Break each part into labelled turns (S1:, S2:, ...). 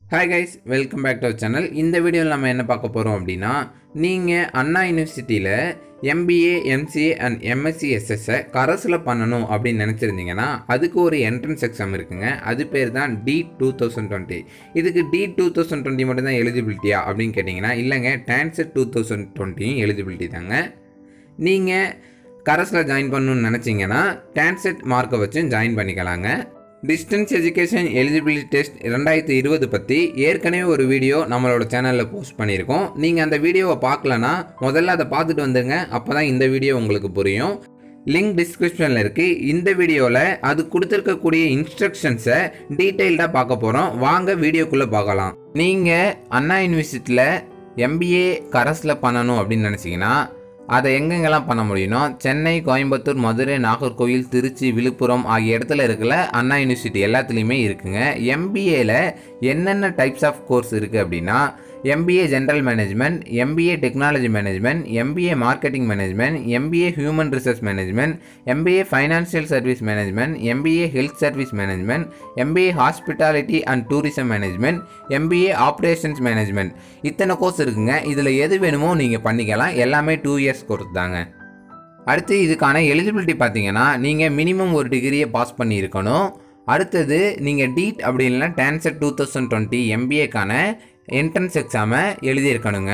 S1: hi guys welcome back to our channel இந்த வீடியோவில் நம்ம என்ன பார்க்க போகிறோம் அப்படின்னா நீங்கள் அண்ணா யூனிவர்சிட்டியில் எம்பிஏ எம்சிஏ அண்ட் எம்எஸ்சி எஸ்எஸ்ஸை கரஸில் பண்ணணும் அப்படின்னு நினச்சிருந்தீங்கன்னா அதுக்கு ஒரு என்ட்ரன்ஸ் எக்ஸாம் இருக்குங்க அது பேர் தான் டி டூ தௌசண்ட் டுவெண்ட்டி இதுக்கு டி டூ தௌசண்ட் டுவெண்ட்டி மட்டும் தான் எலிஜிபிலிட்டியா அப்படின்னு கேட்டிங்கன்னா இல்லைங்க டான்செட் டூ தௌசண்ட் டுவெண்ட்டியும் எலிஜிபிலிட்டி தாங்க நீங்கள் கரஸில் ஜாயின் பண்ணணும்னு நினச்சிங்கன்னா டான்செட் மார்க்கை வச்சு ஜாயின் பண்ணிக்கலாங்க டிஸ்டன்ஸ் எஜுகேஷன் எலிஜிபிலிட்டி டெஸ்ட் ரெண்டாயிரத்தி இருபது பற்றி ஏற்கனவே ஒரு வீடியோ நம்மளோட சேனலில் போஸ்ட் பண்ணியிருக்கோம் நீங்கள் அந்த வீடியோவை பார்க்கலனா முதல்ல அதை பார்த்துட்டு வந்துங்க அப்போ தான் இந்த வீடியோ உங்களுக்கு புரியும் லிங்க் டிஸ்கிரிப்ஷனில் இருக்குது இந்த வீடியோவில் அது கொடுத்துருக்கக்கூடிய இன்ஸ்ட்ரக்ஷன்ஸை டீட்டெயில்டாக பார்க்க போகிறோம் வாங்க வீடியோக்குள்ளே பார்க்கலாம் நீங்கள் அண்ணா யூனிவர்சிட்டியில் எம்பிஏ கரஸில் பண்ணணும் அப்படின்னு நினச்சிங்கன்னா அதை எங்கெங்கெல்லாம் பண்ண முடியும்னா சென்னை கோயம்புத்தூர் மதுரை நாகர்கோவில் திருச்சி விழுப்புரம் ஆகிய இடத்துல இருக்கல அண்ணா யூனிவர்சிட்டி எல்லாத்துலேயுமே இருக்குங்க எம்பிஏல என்னென்ன டைப்ஸ் ஆஃப் கோர்ஸ் இருக்குது அப்படின்னா MBA general management MBA technology management MBA marketing management MBA human resource management MBA financial service management MBA health service management MBA hospitality and tourism management MBA operations management இத்தனை course இருக்குங்க இதில் எது வேணுமோ நீங்கள் பண்ணிக்கலாம் எல்லாமே டூ இயர்ஸ் கோர்ஸ் தாங்க அடுத்து இதுக்கான எலிஜிபிலிட்டி பார்த்தீங்கன்னா நீங்கள் மினிமம் ஒரு டிகிரியை பாஸ் பண்ணியிருக்கணும் அடுத்தது நீங்கள் டீட் அப்படி இல்லைன்னா டான்செட் டூ தௌசண்ட் டுவெண்ட்டி எம்பிஏக்கான என்ட்ரன்ஸ் எக்ஸாமை எழுதியிருக்கணுங்க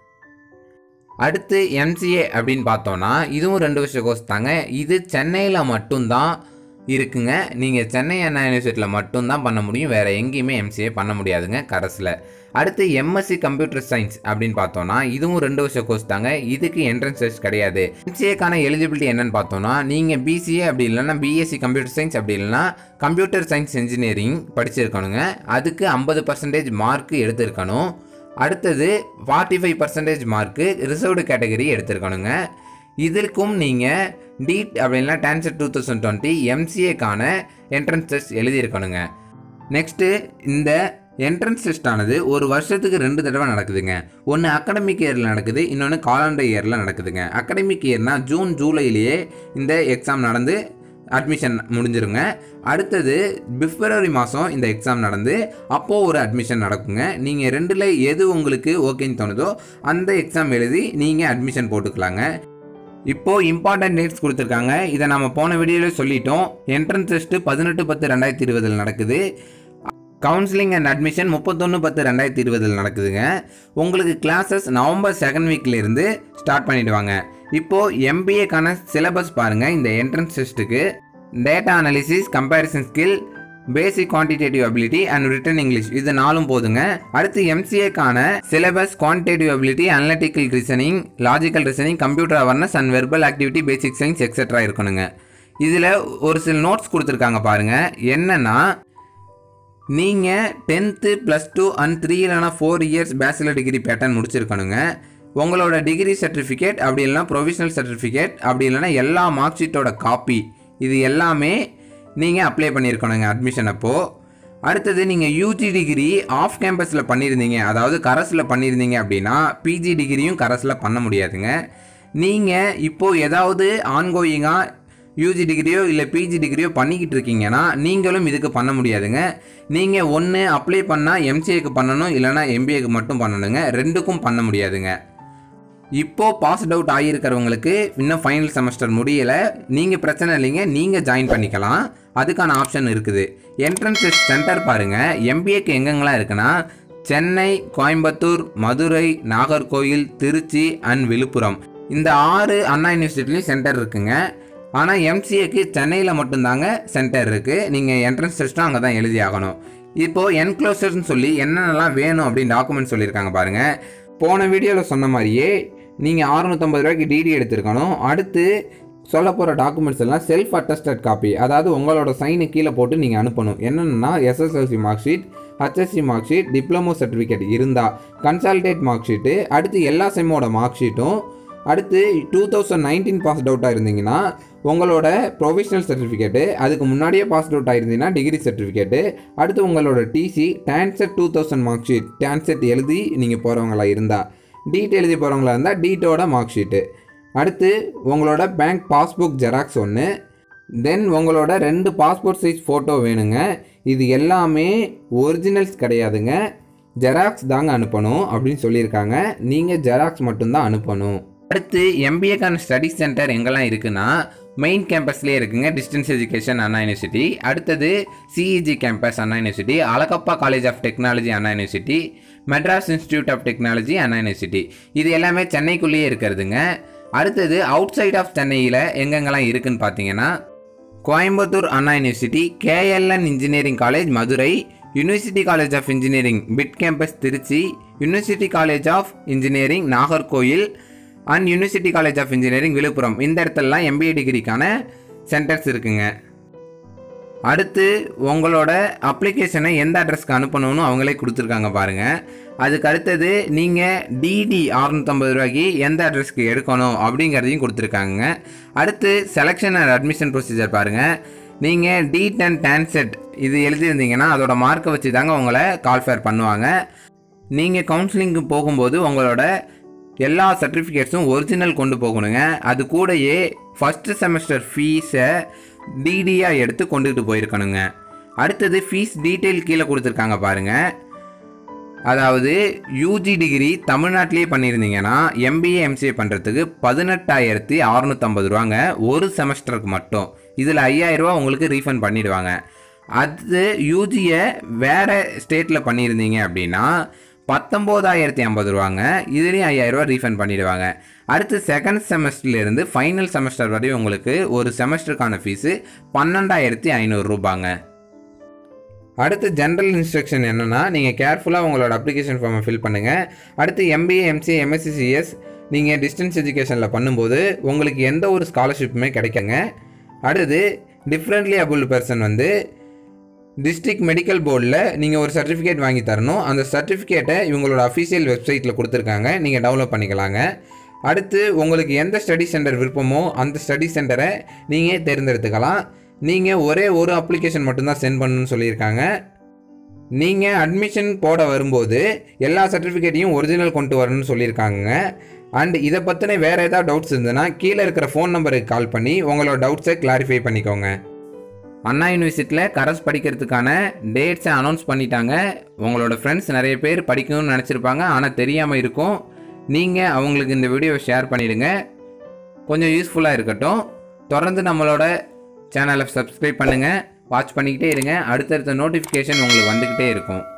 S1: அடுத்து எம்சிஏ அப்படின்னு பார்த்தோன்னா இதுவும் ரெண்டு வருஷ கோர்ஸ் தாங்க இது சென்னையில் மட்டும்தான் இருக்குங்க நீங்கள் சென்னை அண்ணா யூனிவர்சிட்டியில் மட்டும்தான் பண்ண முடியும் வேறு எங்கேயுமே எம்சிஏ பண்ண முடியாதுங்க கரஸில் அடுத்து எம்எஸ்சி கம்ப்யூட்டர் சயின்ஸ் அப்படின்னு பார்த்தோன்னா இதுவும் ரெண்டு வருஷ கோர்ஸ் தாங்க இதுக்கு என்ட்ரன்ஸ் டெஸ்ட் கிடையாது எம்சிஏக்கான எலிஜிபிலிட்டி என்னன்னு பார்த்தோன்னா நீங்கள் பிசிஏ அப்படி இல்லைன்னா பிஎஸ்சி கம்ப்யூட்டர் சயின்ஸ் அப்படி இல்லைன்னா கம்ப்யூட்டர் சயின்ஸ் இன்ஜினியரிங் படிச்சிருக்கணுங்க அதுக்கு ஐம்பது பர்சன்டேஜ் மார்க் எடுத்திருக்கணும் அடுத்தது forty five percentage mark reserved category எடுத்திருக்கணுங்க இதற்கும் நீங்கள் டீட் அப்படின்னா டான்சர் டூ தௌசண்ட் டுவெண்ட்டி எம்சிஏக்கான என்ட்ரன்ஸ் டெஸ்ட் எழுதியிருக்கணுங்க நெக்ஸ்ட்டு இந்த என்ட்ரன்ஸ் டெஸ்ட் ஆனது ஒரு வருஷத்துக்கு ரெண்டு தடவை நடக்குதுங்க ஒன்று அகடமிக் இயரில் நடக்குது இன்னொன்று காலண்டர் இயரில் நடக்குதுங்க அகடமிக் இயர்னால் ஜூன் ஜூலையிலேயே இந்த எக்ஸாம் நடந்து அட்மிஷன் முடிஞ்சிருங்க அடுத்தது பிப்ரவரி மாதம் இந்த எக்ஸாம் நடந்து அப்போது ஒரு அட்மிஷன் நடக்குங்க நீங்கள் ரெண்டில் எது உங்களுக்கு ஓகேன்னு தோணுதோ அந்த எக்ஸாம் எழுதி நீங்கள் அட்மிஷன் போட்டுக்கலாங்க இப்போது இம்பார்ட்டன்ட் டேட்ஸ் கொடுத்துருக்காங்க இதை நம்ம போன வீடியோவில் சொல்லிட்டோம் என்ட்ரன்ஸ் டெஸ்ட்டு பதினெட்டு பத்து ரெண்டாயிரத்தி இருபதில் நடக்குது கவுன்சிலிங் அண்ட் அட்மிஷன் முப்பத்தொன்று பத்து ரெண்டாயிரத்தி இருபதில் நடக்குதுங்க உங்களுக்கு கிளாஸஸ் நவம்பர் செகண்ட் வீக்லேருந்து ஸ்டார்ட் பண்ணிடுவாங்க இப்போது எம்பிஏக்கான சிலபஸ் பாருங்கள் இந்த என்ட்ரன்ஸ் டெஸ்ட்டுக்கு data analysis comparison skill basic quantitative ability and written English இது நாலும் போதுங்க அடுத்து எம்சிஏக்கான syllabus quantitative ability analytical reasoning logical reasoning computer awareness and verbal activity basic science etcetera இருக்கணுங்க இதில் ஒரு சில நோட்ஸ் கொடுத்துருக்காங்க பாருங்கள் என்னென்னா நீங்கள் tenth plus two and three இல்லைனா four years bachelor degree pattern முடிச்சிருக்கணுங்க உங்களோட டிகிரி சர்டிஃபிகேட் அப்படி இல்லைனா ப்ரொவிஷனல் சர்டிஃபிகேட் அப்படி இல்லைனா எல்லா மார்க் ஷீட்டோட காப்பி இது எல்லாமே நீங்கள் அப்ளை பண்ணியிருக்கணுங்க அட்மிஷன் அப்போது அடுத்தது நீங்கள் யூஜி டிகிரி ஆஃப் கேம்பஸில் பண்ணியிருந்தீங்க அதாவது கரஸில் பண்ணியிருந்தீங்க அப்படின்னா பிஜி டிகிரியும் கரஸில் பண்ண முடியாதுங்க நீங்கள் இப்போது ஏதாவது ஆன்கோயிங்காக யூஜி டிகிரியோ இல்லை பிஜி டிகிரியோ பண்ணிக்கிட்டு இருக்கீங்கன்னா நீங்களும் இதுக்கு பண்ண முடியாதுங்க நீங்கள் ஒன்று அப்ளை பண்ணால் எம்சிஏக்கு பண்ணணும் இல்லைனா எம்பிஏக்கு மட்டும் பண்ணணுங்க ரெண்டுக்கும் பண்ண முடியாதுங்க இப்போது பாஸ் அவுட் ஆகியிருக்கிறவங்களுக்கு இன்னும் ஃபைனல் செமஸ்டர் முடியலை நீங்கள் பிரச்சனை இல்லைங்க நீங்கள் ஜாயின் பண்ணிக்கலாம் அதுக்கான ஆப்ஷன் இருக்குது என்ட்ரன்ஸ் சென்டர் பாருங்கள் எம்பிஏக்கு எங்கெங்கெல்லாம் இருக்குன்னா சென்னை கோயம்புத்தூர் மதுரை நாகர்கோவில் திருச்சி அண்ட் விழுப்புரம் இந்த ஆறு அண்ணா யூனிவர்சிட்டிலையும் சென்டர் இருக்குங்க ஆனால் எம்சிஏக்கு சென்னையில் மட்டும்தாங்க சென்டர் இருக்குது நீங்கள் என்ட்ரன்ஸ் டெஸ்ட்டும் அங்கே தான் எழுதி ஆகணும் இப்போது என்க்ளோசர்னு சொல்லி என்னென்னலாம் வேணும் அப்படின்னு டாக்குமெண்ட் சொல்லியிருக்காங்க பாருங்கள் போன வீடியோவில் சொன்ன மாதிரியே நீங்கள் அறுநூற்றம்பது ரூபாய்க்கு டிடி எடுத்திருக்கணும் அடுத்து சொல்ல போகிற டாக்குமெண்ட்ஸ் எல்லாம் செல்ஃப் அட்டஸ்டட் காப்பி அதாவது உங்களோட சைனு கீழே போட்டு நீங்கள் அனுப்பணும் என்னென்னா SSLC mark sheet HSC mark sheet diploma certificate இருந்தால் கன்சால்டேட் மார்க் ஷீட்டு அடுத்து எல்லா செம்மோட மார்க் ஷீட்டும் அடுத்து டூ தௌசண்ட் நைன்டீன் பாஸ் அவுட்டாக இருந்தீங்கன்னா உங்களோட ப்ரொவிஷனல் சர்டிஃபிகேட்டு அதுக்கு முன்னாடியே பாஸ் அவுட் ஆயிருந்தீங்கன்னா டிகிரி சர்டிஃபிகேட்டு அடுத்து உங்களோட TC TANCET two thousand mark sheet TANCET எழுதி நீங்கள் போகிறவங்களா இருந்தால் டீட் எழுதி போகிறவங்களா இருந்தால் டீட்டோட மார்க் ஷீட்டு அடுத்து உங்களோட பேங்க் பாஸ்புக் ஜெராக்ஸ் ஒன்று தென் உங்களோட ரெண்டு பாஸ்போர்ட் சைஸ் ஃபோட்டோ வேணுங்க இது எல்லாமே ஒரிஜினல்ஸ் கிடையாதுங்க ஜெராக்ஸ் தாங்க அனுப்பணும் அப்படின்னு சொல்லியிருக்காங்க நீங்கள் ஜெராக்ஸ் மட்டும்தான் அனுப்பணும் அடுத்து எம்பிஏக்கான ஸ்டடி சென்டர் எங்கெல்லாம் இருக்குன்னா மெயின் கேம்பஸ்லேயே இருக்குங்க டிஸ்டன்ஸ் எஜுகேஷன் அண்ணா யூனிவர்சிட்டி அடுத்தது CEG campus Anna University Alagappa College of Technology Anna University Madras Institute of Technology Anna University இது எல்லாமே சென்னைக்குள்ளேயே இருக்கிறதுங்க அடுத்தது அவுட் சைட் ஆஃப் சென்னையில் எங்கெங்கெல்லாம் இருக்குன்னு பார்த்தீங்கன்னா Coimbatore Anna University KLN Engineering College Madurai University College of Engineering BIT campus Trichy University College of Engineering Nagercoil and University College of Engineering Villupuram இந்த இடத்துலலாம் MBA டிகிரிக்கான centres இருக்குங்க அடுத்து உங்களோட அப்ளிகேஷனை எந்த அட்ரஸ்க்கு அனுப்பணும்னு அவங்களே கொடுத்துருக்காங்க பாருங்கள் அதுக்கு அடுத்தது நீங்கள் டிடி அறுநூத்தம்பது ரூபாய்க்கு எந்த அட்ரஸ்க்கு எடுக்கணும் அப்படிங்கிறதையும் கொடுத்துருக்காங்க அடுத்து செலெக்ஷன் அண்ட் அட்மிஷன் ப்ரொசீஜர் பாருங்கள் நீங்கள் டி டென் டான்செட் இது எழுதியிருந்தீங்கன்னா அதோட மார்க்கை வச்சு தாங்க உங்களை கால்ஃபேர் பண்ணுவாங்க நீங்கள் கவுன்சிலிங்க்கு போகும்போது உங்களோட எல்லா சர்டிஃபிகேட்ஸும் ஒரிஜினல் கொண்டு போகணுங்க அது கூடயே ஃபஸ்ட்டு செமஸ்டர் ஃபீஸை டிடியாக எடுத்து கொண்டுகிட்டு போயிருக்கணுங்க அடுத்தது ஃபீஸ் டீட்டெயில் கீழே கொடுத்துருக்காங்க பாருங்கள் அதாவது யூஜி டிகிரி தமிழ்நாட்டிலேயே பண்ணியிருந்தீங்கன்னா எம்பிஏ எம்சிஏ பண்ணுறதுக்கு பதினெட்டாயிரத்தி அறநூற்றம்பது ரூபாங்க ஒரு செமஸ்டருக்கு மட்டும் இதில் ஐயாயிரரூவா உங்களுக்கு ரீஃபண்ட் பண்ணிடுவாங்க அது யூஜியை வேறு ஸ்டேட்டில் பண்ணியிருந்தீங்க அப்படின்னா பத்தொம்போதாயிரத்தி ஐம்பது ரூபாங்க இதுலேயும் ஐயாயிரரூவா ரீஃபண்ட் பண்ணிடுவாங்க அடுத்து செகண்ட் செமஸ்டர்லேருந்து ஃபைனல் செமஸ்டர் வரையும் உங்களுக்கு ஒரு செமஸ்டருக்கான ஃபீஸு பன்னெண்டாயிரத்தி ஐநூறு ரூபாங்க அடுத்து ஜென்ரல் இன்ஸ்ட்ரக்ஷன் என்னென்னா நீங்கள் கேர்ஃபுல்லாக உங்களோட அப்ளிகேஷன் ஃபார்மை ஃபில் பண்ணுங்கள் அடுத்து எம்பிஏ எம்சிஏ எம்எஸ்சிசிஎஸ் நீங்கள் டிஸ்டன்ஸ் எஜுகேஷனில் பண்ணும்போது உங்களுக்கு எந்த ஒரு ஸ்காலர்ஷிப்புமே கிடைக்குங்க அடுத்து டிஃப்ரெண்ட்லி அபுள் பர்சன் வந்து டிஸ்ட்ரிக்ட் மெடிக்கல் போர்டில் நீங்கள் ஒரு சர்டிஃபிகேட் வாங்கி தரணும் அந்த சர்டிஃபிகேட்டை இவங்களோட அஃபிஷியல் வெப்சைட்டில் கொடுத்துருக்காங்க நீங்கள் டவுன்லோட் பண்ணிக்கலாங்க அடுத்து உங்களுக்கு எந்த ஸ்டடி சென்டர் விருப்பமோ அந்த ஸ்டடி சென்டரை நீங்கள் தேர்ந்தெடுத்துக்கலாம் நீங்கள் ஒரே ஒரு அப்ளிகேஷன் மட்டும்தான் சென்ட் பண்ணணும்னு சொல்லியிருக்காங்க நீங்கள் அட்மிஷன் போட வரும்போது எல்லா சர்டிஃபிகேட்டையும் ஒரிஜினல் கொண்டு வரணும்னு சொல்லியிருக்காங்க அண்ட் இதை பற்றின வேறு ஏதாவது டவுட்ஸ் இருந்ததுன்னா கீழே இருக்கிற ஃபோன் நம்பருக்கு கால் பண்ணி உங்களோட டவுட்ஸை கிளாரிஃபை பண்ணிக்கோங்க அண்ணா யூனிவர்சிட்டியில் கரஸ் படிக்கிறதுக்கான டேட்ஸை அனௌன்ஸ் பண்ணிட்டாங்க உங்களோட ஃப்ரெண்ட்ஸ் நிறைய பேர் படிக்கணும்னு நினச்சிருப்பாங்க ஆனால் தெரியாமல் இருக்கும் நீங்கள் அவங்களுக்கு இந்த வீடியோவை ஷேர் பண்ணிவிடுங்க கொஞ்சம் யூஸ்ஃபுல்லாக இருக்கட்டும் தொடர்ந்து நம்மளோட சேனலை சப்ஸ்கிரைப் பண்ணுங்கள் வாட்ச் பண்ணிக்கிட்டே இருங்க அடுத்தடுத்த நோட்டிஃபிகேஷன் உங்களுக்கு வந்துக்கிட்டே இருக்கும்